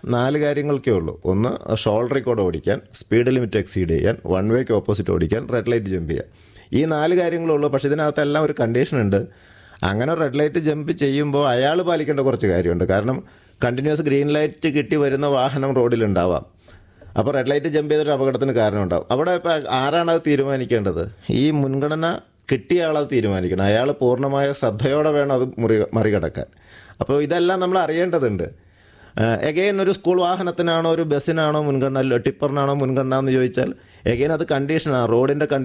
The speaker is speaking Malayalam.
നാല് കാര്യങ്ങൾക്കേ ഉള്ളൂ ഒന്ന് ഷോൾഡറിൽ കൂടെ ഓടിക്കാൻ സ്പീഡ് ലിമിറ്റ് എക്സീഡ് ചെയ്യാൻ വൺ വേക്ക് ഓപ്പോസിറ്റ് ഓടിക്കാൻ റെഡ് ലൈറ്റ് ജമ്പ് ചെയ്യാൻ ഈ നാല് കാര്യങ്ങളുള്ളൂ പക്ഷേ ഇതിനകത്തെല്ലാം ഒരു കണ്ടീഷൻ ഉണ്ട് അങ്ങനെ റെഡ് ലൈറ്റ് ജമ്പ് ചെയ്യുമ്പോൾ അയാൾ പാലിക്കേണ്ട കുറച്ച് കാര്യമുണ്ട് കാരണം കണ്ടിന്യൂസ് ഗ്രീൻ ലൈറ്റ് കിട്ടി വരുന്ന വാഹനം റോഡിലുണ്ടാവാം അപ്പോൾ റെഡ് ലൈറ്റ് ജമ്പ് ചെയ്തൊരു അപകടത്തിന് കാരണമുണ്ടാവും അവിടെ ഇപ്പോൾ ആരാണ് അത് തീരുമാനിക്കേണ്ടത് ഈ മുൻഗണന കിട്ടിയ ആളത് തീരുമാനിക്കണം അയാൾ പൂർണ്ണമായ ശ്രദ്ധയോടെ വേണം അത് മുറി മറികടക്കാൻ അപ്പോൾ ഇതെല്ലാം നമ്മൾ അറിയേണ്ടതുണ്ട് എഗെയിൻ ഒരു സ്കൂൾ വാഹനത്തിനാണോ ഒരു ബസ്സിനാണോ മുൻഗണന ടിപ്പറിനാണോ മുൻഗണന എന്ന് ചോദിച്ചാൽ എഗെയിൻ അത് കണ്ടീഷനാണ് റോഡിൻ്റെ കണ്ടീഷൻ